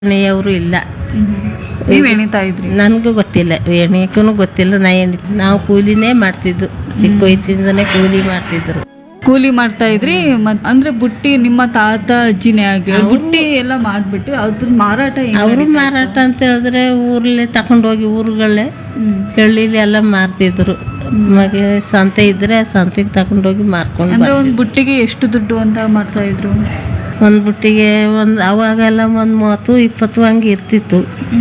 ಎಣ್ಣೆಯವರು ಇಲ್ಲ ನೀವ್ ಎಣಿತಾ ಇದ್ರಿ ನನಗೂ ಗೊತ್ತಿಲ್ಲ ಎಣ್ಣೆಕ್ಕೂ ಗೊತ್ತಿಲ್ಲ ನಾ ಎಣ್ಣೆ ನಾವು ಕೂಲಿನೇ ಮಾಡ್ತಿದ್ದು ಚಿಕ್ಕ ವಯಸ್ಸಿಂದನೇ ಕೂಲಿ ಮಾಡ್ತಿದ್ರು ಕೂಲಿ ಮಾಡ್ತಾ ಇದ್ರಿ ಮತ್ ಅಂದ್ರೆ ಬುಟ್ಟಿ ನಿಮ್ಮ ತಾತ ಅಜ್ಜಿನೇ ಆಗಿ ಬುಟ್ಟಿ ಎಲ್ಲ ಮಾಡ್ಬಿಟ್ಟು ಅದ್ರ ಮಾರಾಟ ಹೆಂಗ್ ಅವರು ನಡೀತಾ ಮಾರಾಟ ಅಂತ ಹೇಳಿದ್ರೆ ಊರಲ್ಲೇ ತಗೊಂಡೋಗಿ ಊರುಗಳೇ ಹ್ಮ್. ಹಳ್ಳಿಲಿ ಎಲ್ಲ ಮಾರ್ತಿದ್ರು ಮಗೆ ಸಂತೆ ಇದ್ರೆ ಸಂತೆಗೆ ತಗೊಂಡೋಗಿ ಮಾರ್ಕೊಂಡು ಅಂದ್ರೆ ಒಂದ್ ಬುಟ್ಟಿಗೆ ಎಷ್ಟು ದುಡ್ಡು ಅಂತ ಮಾಡ್ತಾ ಇದ್ರು ಒಂದು ಬುಟ್ಟಿಗೆ ಒಂದು ಅವಾಗೆಲ್ಲ ಒಂದು ಮೂವತ್ತು ಇಪ್ಪತ್ತು ಹಂಗೆ ಇರ್ತಿತ್ತು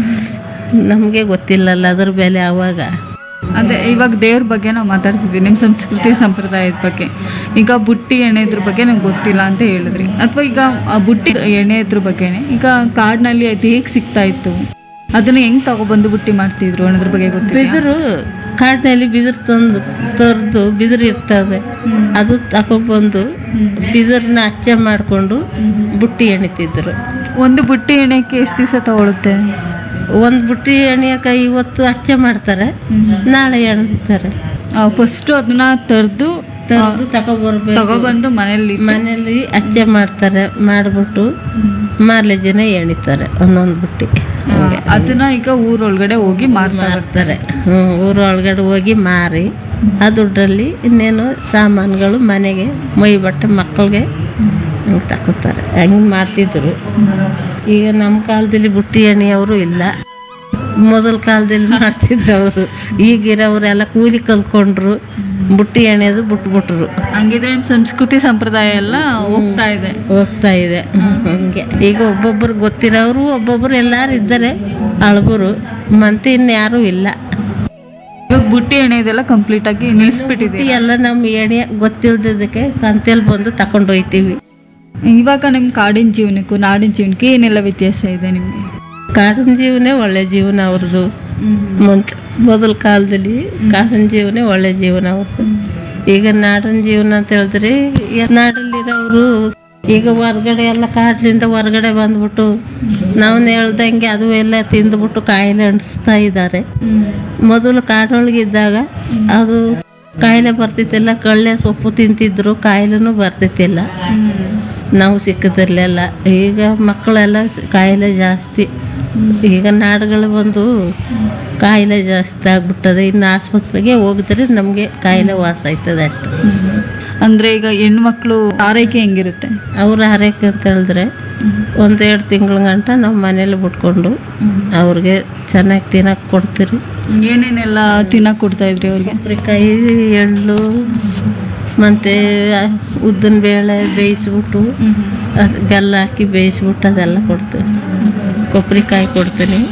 ನಮಗೆ ಗೊತ್ತಿಲ್ಲಲ್ಲ ಅದ್ರ ಬೆಲೆ ಅವಾಗ ಅದೇ ಇವಾಗ ದೇವ್ರ ಬಗ್ಗೆ ನಾವು ಮಾತಾಡ್ತಿದ್ವಿ ನಿಮ್ಮ ಸಂಸ್ಕೃತಿ ಸಂಪ್ರದಾಯದ ಬಗ್ಗೆ ಈಗ ಬುಟ್ಟಿ ಎಣ್ಣೆದ್ರ ಬಗ್ಗೆ ನಂಗೆ ಗೊತ್ತಿಲ್ಲ ಅಂತ ಹೇಳಿದ್ರಿ ಅಥವಾ ಈಗ ಆ ಬುಟ್ಟಿ ಎಣ್ಣೆದ್ರ ಬಗ್ಗೆನೆ ಈಗ ಕಾಡಿನಲ್ಲಿ ಅದು ಹೇಗೆ ಸಿಗ್ತಾ ಇತ್ತು ಅದನ್ನ ಹೆಂಗ್ ತಗೊಬಂದು ಬುಟ್ಟಿ ಮಾಡ್ತಿದ್ರು ಅನ್ನೋದ್ರ ಬಗ್ಗೆ ಗೊತ್ತಿಲ್ಲ ಬಿದಿರು ಕಾಡಿನಲ್ಲಿ ಬಿದಿರು ತಂದು ತೊರೆದು ಬಿದಿರು ಇರ್ತದೆ ಅದು ತಗೊಬಂದು ಬಿದಿರನ್ನ ಅಚ್ಚೆ ಮಾಡಿಕೊಂಡು ಬುಟ್ಟಿ ಎಣಿತಿದ್ರು ಒಂದು ಬುಟ್ಟಿ ಎಣ್ಣೆಕ್ಕೆ ಎಷ್ಟು ದಿವಸ ತಗೊಳುತ್ತೆ ಒಂದು ಬುಟ್ಟಿ ಎಣಿಯಕ್ಕೆ ಇವತ್ತು ಅಚ್ಚೆ ಮಾಡ್ತಾರೆ ನಾಳೆ ಎಣಿತಾರೆ ಫಸ್ಟ್ ಅದನ್ನ ತರ್ದು ತಂದು ತಗೊಬರ್ಬೇಕು ತಗೊಬಂದು ಮನೇಲಿ ಮನೇಲಿ ಅಚ್ಚೆ ಮಾಡ್ತಾರೆ ಮಾಡಿಬಿಟ್ಟು ಮಾರನೇ ಜನ ಎಣಿತಾರೆ ಒಂದೊಂದು ಬುಟ್ಟಿ ಆ, ಅದನ್ನ ಈಗ ಊರೊಳಗಡೆ ಹೋಗಿ ಮಾರ್ತಾರೆ ಮಾರ್ತಾರೆ ಹ್ಞೂ ಊರೊಳಗಡೆ ಹೋಗಿ ಮಾರಿ ಆ ದುಡ್ಡಲ್ಲಿ ಇನ್ನೇನು ಸಾಮಾನುಗಳು ಮನೆಗೆ ಮೈ ಬಟ್ಟೆ ಮಕ್ಕಳಿಗೆ ಹಂಗೆ ತಗೋತಾರೆ ಹಂಗೆ ಮಾಡ್ತಿದ್ರು ಈಗ ನಮ್ಮ ಕಾಲದಲ್ಲಿ ಬುಟ್ಟಿ ಎಣ್ಣೆಯವರು ಇಲ್ಲ ಮೊದಲ ಕಾಲದಲ್ಲಿ ಮಾಡ್ತಿದ್ದವರು ಈಗಿರೋರೆಲ್ಲ ಕೂಲಿ ಕಲ್ತ್ಕೊಂಡ್ರು ಬುಟ್ಟಿ ಎಣ್ಣೆದು ಬಿಟ್ಬಿಟ್ರು ಹಂಗಿದ್ರೆ ನಿಮ್ ಸಂಸ್ಕೃತಿ ಸಂಪ್ರದಾಯ ಎಲ್ಲ ಹೋಗ್ತಾ ಇದೆ ಹೋಗ್ತಾ ಇದೆ ಹಂಗೆ ಈಗ ಒಬ್ಬೊಬ್ಬರು ಗೊತ್ತಿರೋರು ಒಬ್ಬೊಬ್ಬರು ಎಲ್ಲರೂ ಇದ್ದಾರೆ ಅಳಬರು ಮಂತೆ ಇನ್ಯಾರೂ ಇಲ್ಲ ಇವಾಗ ಬುಟ್ಟಿ ಎಣ್ಣೆದೆಲ್ಲ ಕಂಪ್ಲೀಟ್ ಆಗಿ ನಿಲ್ಲಿಸ್ಬಿಟ್ಟಿದೆ ಬುಟ್ಟಿ ಎಲ್ಲ ನಮ್ಮ ಎಣೆ ಗೊತ್ತಿಲ್ದಿದ್ದಕ್ಕೆ ಸಂತೆಯಲ್ಲಿ ಬಂದು ತಕೊಂಡು ಹೋಯ್ತೀವಿ ಇವಾಗ ನಿಮ್ ಕಾಡಿನ ಜೀವನಕ್ಕೂ ನಾಡಿನ ಜೀವನಕ್ಕೆ ಏನೆಲ್ಲ ವ್ಯತ್ಯಾಸ ಇದೆ ನಿಮ್ಗೆ ಕಾಡಿನ ಜೀವನೇ ಒಳ್ಳೆ ಜೀವನ ಅವ್ರದ್ದು ಮೊದ್ ಮೊದಲ ಕಾಲದಲ್ಲಿ ಕಾಡಿನ ಜೀವನೇ ಒಳ್ಳೆ ಜೀವನ ಅವ್ರದ್ದು ಈಗ ನಾಡಿನ ಜೀವನ ಅಂತ ಹೇಳಿದ್ರೆ ಈ ನಾಡಲ್ಲಿರೋರು ಈಗ ಹೊರ್ಗಡೆ ಎಲ್ಲ ಕಾಡಿನಿಂದ ಹೊರಗಡೆ ಬಂದ್ಬಿಟ್ಟು ನಾವು ಹೇಳ್ದಂಗೆ ಅದು ಎಲ್ಲ ತಿಂದ್ಬಿಟ್ಟು ಕಾಯಿಲೆ ಅಂಟಿಸ್ತಾ ಇದ್ದಾರೆ ಮೊದಲು ಕಾಡೊಳಗಿದ್ದಾಗ ಅದು ಕಾಯಿಲೆ ಬರ್ತಿತ್ತಿಲ್ಲ ಕಳ್ಳೆ ಸೊಪ್ಪು ತಿಂತಿದ್ರು ಕಾಯಿಲೆನೂ ಬರ್ತಿತ್ತಿಲ್ಲ ನಾವು ಸಿಕ್ಕದಿರಲಿಲ್ಲ ಈಗ ಮಕ್ಕಳೆಲ್ಲ ಸ್- ಕಾಯಿಲೆ ಜಾಸ್ತಿ ಈಗ ನಾಡುಗಳು ಬಂದು ಕಾಯಿಲೆ ಜಾಸ್ತಿ ಆಗ್ಬಿಟ್ಟದೆ ಇನ್ನು ಆಸ್ಪತ್ರೆಗೆ ಹೋಗಿದ್ರೆ ನಮಗೆ ಕಾಯಿಲೆ ವಾಸ ಆಯ್ತದೆ ಅಷ್ಟು ಅಂದ್ರೆ ಈಗ ಹೆಣ್ಮಕ್ಳು ಆರೈಕೆ ಹೆಂಗಿರುತ್ತೆ ಅವ್ರ ಆರೈಕೆ ಅಂತ ಹೇಳಿದ್ರೆ ಒಂದೆರಡು ತಿಂಗಳ ಗಂಟ ನಾವು ಮನೇಲಿ ಬಿಟ್ಕೊಂಡು ಅವ್ರಿಗೆ ಚೆನ್ನಾಗಿ ತಿನ್ನಕ್ಕೆ ಕೊಡ್ತೀರಿ ಏನೇನೆಲ್ಲ ತಿನ್ನಕ್ ಕೊಡ್ತಾ ಇದ್ರಿ ಅವ್ರಿಗೆ ಕೊಬ್ಬರಿಕಾಯಿ ಎಳ್ಳು ಮತ್ತು ಉದ್ದಿನ ಬೇಳೆ ಬೇಯಿಸ್ಬಿಟ್ಟು ಅದ್ ಬೆಲ್ಲ ಹಾಕಿ ಬೇಯಿಸ್ಬಿಟ್ಟು ಅದೆಲ್ಲ ಕೊಡ್ತೀವಿ ಕೊಬ್ಬರಿಕಾಯಿ ಕೊಡ್ತೀನಿ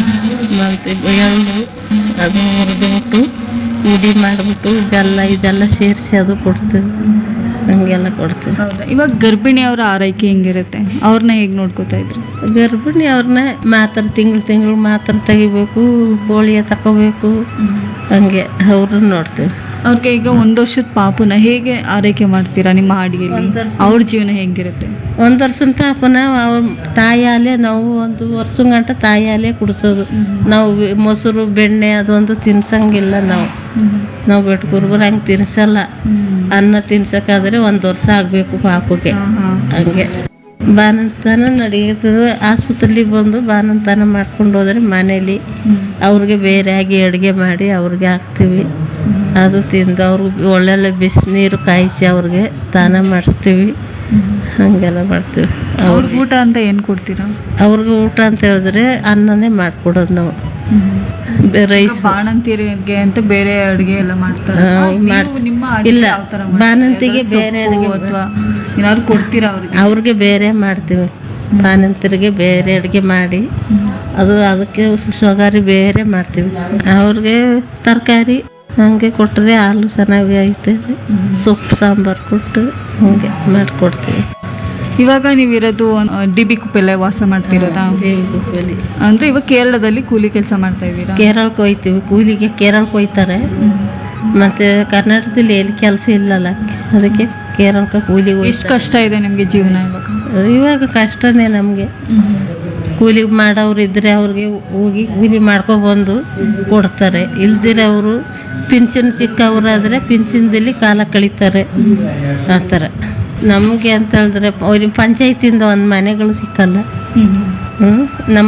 ಮತ್ತು ಎಳ್ಳು ಅದು ಹುರಿದ್ಬಿಟ್ಟು ಉಡಿ ಮಾಡಿಬಿಟ್ಟು ಬೆಲ್ಲ ಇದೆಲ್ಲ ಸೇರಿಸಿ ಅದು ಕೊಡ್ತೀವಿ ಹಂಗೆಲ್ಲ ಕೊಡ್ತೀವಿ ಹೌದಾ ಇವಾಗ ಗರ್ಭಿಣಿಯವರ ಆರೈಕೆ ಹೆಂಗಿರುತ್ತೆ ಅವ್ರನ್ನ ಹೇಗೆ ನೋಡ್ಕೋತಾ ಇದ್ರಿ ಗರ್ಭಿಣಿ ಅವ್ರನ್ನ ಮಾತ್ರ ತಿಂಗಳು ತಿಂಗಳು ಮಾತ್ರ ತೆಗಿಬೇಕು ಪೋಳಿಯ ತಗೋಬೇಕು ಹಂಗೆ ಅವ್ರನ್ನ ನೋಡ್ತೀವಿ ಅವ್ರಿಗೆ ಈಗ ಒಂದ್ ವರ್ಷದ ಪಾಪುನ ಹೇಗೆ ಆರೈಕೆ ಮಾಡ್ತೀರಾ ನಿಮ್ಮ ಹಾಡಿಗೆಯಲ್ಲಿ ಒಂದ್ ವರ್ಷ- ಅವ್ರ ಜೀವನ ಹೇಗಿರುತ್ತೆ ಒಂದು ವರ್ಷದ ಪಾಪನ ಅವ್ರ ತಾಯಿ ಹಾಲೇ ನಾವು ಒಂದು ವರ್ಷ ಗಂಟ ತಾಯಿ ಹಾಲೇ ಕುಡಿಸೋದು ನಾವು ವಿ- ಮೊಸರು ಬೆಣ್ಣೆ ಅದೊಂದು ತಿನ್ಸಂಗಿಲ್ಲ ನಾವು ನಾವು ಬೆಟ್ಕುರ್ಬರು ಹಂಗೆ ತಿನ್ಸಲ್ಲ ಅನ್ನ ತಿನ್ಸಕ್ಕಾದ್ರೆ ಒಂದು ವರ್ಷ ಆಗಬೇಕು ಪಾಪಗೆ ಹಂಗೆ ಬಾನಂತನ ನಡೆಯುತ್ತದೆ ಆಸ್ಪತ್ರೆಗೆ ಬಂದು ಬಾನಂತನ ಮಾಡ್ಕೊಂಡು ಹೋದ್ರೆ ಮನೇಲಿ ಅವ್ರಿಗೆ ಬೇರೆಯಾಗಿ ಅಡುಗೆ ಮಾಡಿ ಅವ್ರಿಗೆ ಹಾಕ್ತೀವಿ ಅದು ತಿಂದು ಅವ್ರಿಗೆ ಒಳ್ಳೊಳ್ಳೆ ಬಿಸಿನೀರು ಕಾಯಿಸಿ ಅವ್ರಿಗೆ ಸ್ನಾನ ಮಾಡಿಸ್ತೀವಿ ಹಾಗೆಲ್ಲ ಮಾಡ್ತೀವಿ ಅವ್ರಿಗೆ ಊಟ ಅಂತ ಏನ್ ಕೊಡ್ತೀರಾ ಅವ್ರಿಗೆ ಊಟ ಅಂತ ಹೇಳಿದ್ರೆ ಅನ್ನನೇ ಮಾಡ್ಕೊಡೋದು ನಾವು ರೈಸ್ ಬಾಣಂತಿಯರಿಗೆ ಅಂತ ಬೇರೆ ಅಡುಗೆ ಎಲ್ಲ ಮಾಡ್ತಾರೆ ಹಾ, ನೀವು ಮಾಡ್- ನಿಮ್ಮ ಅಡ್ಗೆ ಇಲ್ಲ, ಯಾವ ಥರ ಮಾಡ್ತೀರಾ? ಬಾಣಂತಿಗೆ ಯಾವ್ದಾದ್ರು ಬೇರೆ ಸೊಪ್ಪು ಅಡ್ಗೆ ಅಥವಾ ಏನಾದ್ರು ಕೊಡ್ತೀರಾ ಅವ್ರಿಗೆ ಅವ್ರಿಗೆ ಬೇರೆ ಮಾಡ್ತೀವಿ ಬಾಣಂತರಿಗೆ ಬೇರೆ ಅಡುಗೆ ಮಾಡಿ ಅದು ಅದಕ್ಕೆ ಸೊಗಾರಿ ಬೇರೆ ಮಾಡ್ತೀವಿ ಅವ್ರಿಗೆ ತರಕಾರಿ ಹಂಗೆ ಕೊಟ್ಟರೆ ಹಾಲು ಚೆನ್ನಾಗಿ ಆಯ್ತದೆ ಸೊಪ್ಪು ಸಾಂಬಾರು ಕೊಟ್ಟು ಹಂಗೆ ಮಾಡಿಕೊಡ್ತೀವಿ ಇವಾಗ ನೀವಿರೋದು ಡಿಬಿ ಕುಪ್ಪೆಲ್ಲ ವಾಸ ಮಾಡ್ತಿರೋದಾ ದೇವಿಗುಪ್ಪಲ್ಲಿ ಅಂದ್ರೆ ಇವಾಗ ಕೇರಳದಲ್ಲಿ ಕೂಲಿ ಕೆಲಸ ಮಾಡ್ತಾ ಇದ್ದೀರಾ ಕೇರಳಕ್ಕೆ ಹೋಯ್ತೀವಿ ಕೂಲಿಗೆ ಕೇರಳಕ್ಕೆ ಹೋಯ್ತಾರೆ ಮತ್ತು ಕರ್ನಾಟಕದಲ್ಲಿ ಎಲ್ಲಿ ಕೆಲಸ ಇಲ್ಲಲ್ಲ ಅದಕ್ಕೆ ಕೇರಳಕ್ಕೆ ಕೂಲಿಗೆ ಹೋಯ್ತಾರೆ ಎಷ್ಟು ಕಷ್ಟ ಇದೆ ನಿಮ್ಗೆ ಜೀವನ ಇವಾಗ ಇವಾಗ ಕಷ್ಟನೇ ನಮಗೆ ಕೂಲಿ ಮಾಡೋರು ಇದ್ದರೆ ಅವ್ರಿಗೆ ಹೋಗಿ ಕೂಲಿ ಮಾಡ್ಕೊಬಂದು ಕೊಡ್ತಾರೆ ಇಲ್ದಿರ ಅವರು ಪಿಂಚನ್ ಚಿಕ್ಕವರಾದರೆ ಪಿಂಚನ್ದಲ್ಲಿ ಕಾಲ ಕಳೀತಾರೆ ಆ ಥರ ನಮಗೆ ಅಂತ ಹೇಳಿದ್ರೆ ಅವ್ರಿಗೆ ಪಂಚಾಯತಿಂದ ಒಂದು ಮನೆಗಳು ಸಿಕ್ಕಲ್ಲ ಹ್ಮ್. ನಮ್ಮ